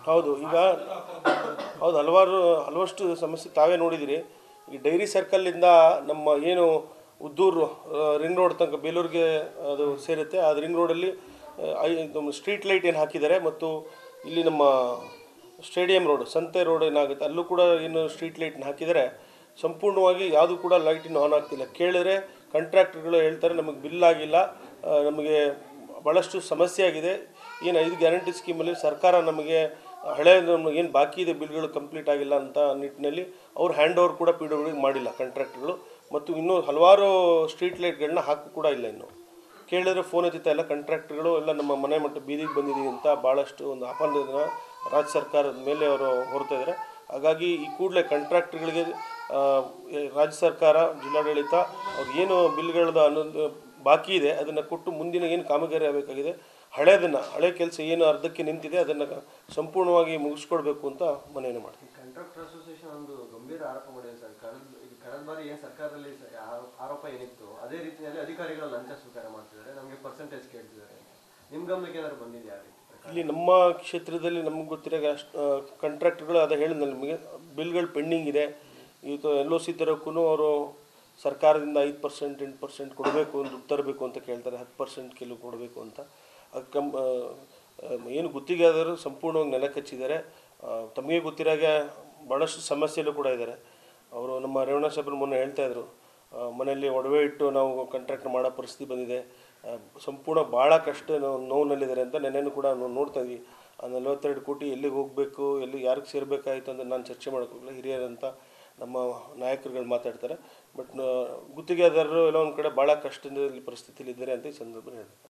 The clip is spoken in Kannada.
ಹೌದು ಈಗ ಹೌದು ಹಲವಾರು ಹಲವಷ್ಟು ಸಮಸ್ಯೆ ತಾವೇ ನೋಡಿದಿರಿ ಈ ಡೈರಿ ಸರ್ಕಲ್ಲಿಂದ ನಮ್ಮ ಏನು ಉದ್ದೂರು ರಿಂಗ್ ರೋಡ್ ತನಕ ಬೇಲೂರಿಗೆ ಅದು ಸೇರುತ್ತೆ ಆ ರಿಂಗ್ ರೋಡಲ್ಲಿ ಸ್ಟ್ರೀಟ್ ಲೈಟ್ ಏನು ಹಾಕಿದ್ದಾರೆ ಮತ್ತು ಇಲ್ಲಿ ನಮ್ಮ ಸ್ಟೇಡಿಯಂ ರೋಡ್ ಸಂತೆ ರೋಡ್ ಏನಾಗುತ್ತೆ ಅಲ್ಲೂ ಕೂಡ ಏನು ಸ್ಟ್ರೀಟ್ ಲೈಟ್ನ ಹಾಕಿದರೆ ಸಂಪೂರ್ಣವಾಗಿ ಯಾವುದು ಕೂಡ ಲೈಟ್ ಇನ್ನು ಆನ್ ಆಗ್ತಿಲ್ಲ ಕೇಳಿದ್ರೆ ಕಾಂಟ್ರಾಕ್ಟರ್ಗಳು ಹೇಳ್ತಾರೆ ನಮಗೆ ಬಿಲ್ ಆಗಿಲ್ಲ ಆ, ನಮಗೆ ಭಾಳಷ್ಟು ಸಮಸ್ಯೆ ಆಗಿದೆ ಏನು ಐದು ಗ್ಯಾರಂಟಿ ಸ್ಕೀಮಲ್ಲಿ ಸರ್ಕಾರ ನಮಗೆ ಹಳೆ ಏನು ಬಾಕಿ ಇದೆ ಬಿಲ್ಗಳು ಕಂಪ್ಲೀಟ್ ಆಗಿಲ್ಲ ಅಂತ ನಿಟ್ಟಿನಲ್ಲಿ ಅವ್ರು ಹ್ಯಾಂಡ್ ಓವರ್ ಕೂಡ ಪಿ ಡಬ್ಲ್ಯೂ ಮಾಡಿಲ್ಲ ಕಾಂಟ್ರಾಕ್ಟ್ಗಳು ಮತ್ತು ಇನ್ನೂ ಹಲವಾರು ಸ್ಟ್ರೀಟ್ ಲೈಟ್ಗಳನ್ನ ಹಾಕು ಕೂಡ ಇಲ್ಲ ಇನ್ನು ಕೇಳಿದ್ರೆ ಫೋನ್ ಎತ್ತಿತ್ತ ಎಲ್ಲ ಕಾಂಟ್ರಾಕ್ಟ್ಗಳು ಎಲ್ಲ ನಮ್ಮ ಮನೆ ಮಟ್ಟ ಬೀದಿಗೆ ಬಂದಿದ್ದೀವಿ ಅಂತ ಭಾಳಷ್ಟು ಒಂದು ಅಪರಾಧನ ರಾಜ್ಯ ಸರ್ಕಾರದ ಮೇಲೆ ಅವರು ಹೊರ್ತಾ ಇದ್ದಾರೆ ಹಾಗಾಗಿ ಈ ಕೂಡಲೇ ಕಾಂಟ್ರಾಕ್ಟ್ಗಳಿಗೆ ರಾಜ್ಯ ಸರ್ಕಾರ ಜಿಲ್ಲಾಡಳಿತ ಅವ್ರು ಏನು ಬಿಲ್ಗಳದ ಅನ್ನೋದು ಬಾಕಿ ಇದೆ ಅದನ್ನು ಕೊಟ್ಟು ಮುಂದಿನ ಏನು ಕಾಮಗಾರಿ ಆಗಬೇಕಾಗಿದೆ ಹಳೇದನ್ನು ಹಳೆ ಕೆಲಸ ಏನು ಅರ್ಧಕ್ಕೆ ನಿಂತಿದೆ ಅದನ್ನು ಸಂಪೂರ್ಣವಾಗಿ ಮುಗಿಸ್ಕೊಡ್ಬೇಕು ಅಂತ ಮನೆಯನ್ನು ಮಾಡ್ತೀನಿ ಕಾಂಟ್ರಾಕ್ಟರ್ ಅಸೋಸಿಯೇಷನ್ ಒಂದು ಗಂಭೀರ ಆರೋಪ ಮಾಡಿದೆ ಸರ್ ಕಳೆದ ಈಗ ಕಳೆದ ಬಾರಿ ಏನು ಸರ್ಕಾರದಲ್ಲಿ ಸ- ಆ- ಆರೋಪ ಏನಿತ್ತು ಅದೇ ರೀತಿಯಲ್ಲಿ ಅಧಿಕಾರಿಗಳು ಲಂಚ ಸ್ವೀಕಾರ ಮಾಡ್ತಿದ್ದಾರೆ ನಮಗೆ ಪರ್ಸೆಂಟೇಜ್ ಕೇಳ್ತಿದ್ದಾರೆ ಅಂತ. ನಿಮ್ ಗಮನಕ್ಕೆ ಏನಾದ್ರು ಬಂದಿದೆಯಾ ಆ ರೀತಿ ಪ್ರಕಾರ? ಇಲ್ಲಿ ನಮ್ಮ ಕ್ಷೇತ್ರದಲ್ಲಿ ನಮ್ಗೆ ಗೊತ್ತಿರೋ ಅಷ್ಟು ಕಾಂಟ್ರಾಕ್ಟ್ಗಳು ಅದೇ ಹೇಳಿದ್ನಲ್ಲ ನಿಮಗೆ ಬಿಲ್ಗಳು ಪೆಂಡಿಂಗ್ ಇದೆ ಇವತ್ತು ಎಲ್ ಒ ಸಿ ತರೋಕ್ಕೂ ಅವರು ಸರ್ಕಾರದಿಂದ ಐದು ಪರ್ಸೆಂಟ್ ಎಂಟು ಪರ್ಸೆಂಟ್ ಕೊಡಬೇಕು ದುಡ್ಡು ತರಬೇಕು ಅಂತ ಕೇಳ್ತಾರೆ ಹತ್ತು ಪರ್ಸೆಂಟ್ ಕೆಲವು ಕೊಡಬೇಕು ಅಂತ ಅದು ಕಮ್ ಆ, ಆ, ಏನು ಗುತ್ತಿಗೆದಾರರು ಸಂಪೂರ್ಣವಾಗಿ ನೆಲ ಕಚ್ಚಿದ್ದಾರೆ ಆ, ತಮಗೆ ಗೊತ್ತಿರಾಗೆ ಭಾಳಷ್ಟು ಸಮಸ್ಯೆಯಲ್ಲೂ ಕೂಡ ಇದ್ದಾರೆ ಅವರು ನಮ್ಮ ರೇವಣ ಸಾಹೇಬ್ರು ಮೊನ್ನೆ ಹೇಳ್ತಾ ಇದ್ರು ಆ, ಮನೆಯಲ್ಲಿ ಒಡವೆ ಇಟ್ಟು ನಾವು ಕಾಂಟ್ರಾಕ್ಟ್ ಮಾಡೋ ಪರಿಸ್ಥಿತಿ ಬಂದಿದೆ ಆ, ಸಂಪೂರ್ಣ ಭಾಳ ಕಷ್ಟ ನೋವು- ನೋವಿನಲ್ಲಿದ್ದಾರೆ ಅಂತ ನೆನ್ನೆನೂ ಕೂಡ ನಾವು ನೋಡ್ತಾ ಇದ್ವಿ ಆ ನಲವತ್ತೆರಡು ಕೋಟಿ ಎಲ್ಲಿಗೆ ಹೋಗಬೇಕು ಎಲ್ಲಿ ಯಾರಿಗೆ ಸೇರಬೇಕಾಯ್ತು ಅಂತ ನಾನು ಚರ್ಚೆ ಮಾಡೋಕ್ಕೋಗಿಲ್ಲ ಹಿರಿಯರಂತ ನಮ್ಮ ನಾಯಕರುಗಳು ಮಾತಾಡ್ತಾರೆ ಬಟ್ ಗುತ್ತಿಗೆದಾರರು ಎಲ್ಲ ಒಂದು ಕಡೆ ಭಾಳ ಕಷ್ಟದಲ್ಲಿ ಪರಿಸ್ಥಿತಿಲಿ ಇದ್ದಾರೆ ಅಂತ ಈ ಸಂದರ್ಭದಲ್ಲಿ ಹೇಳ್ತಾರೆ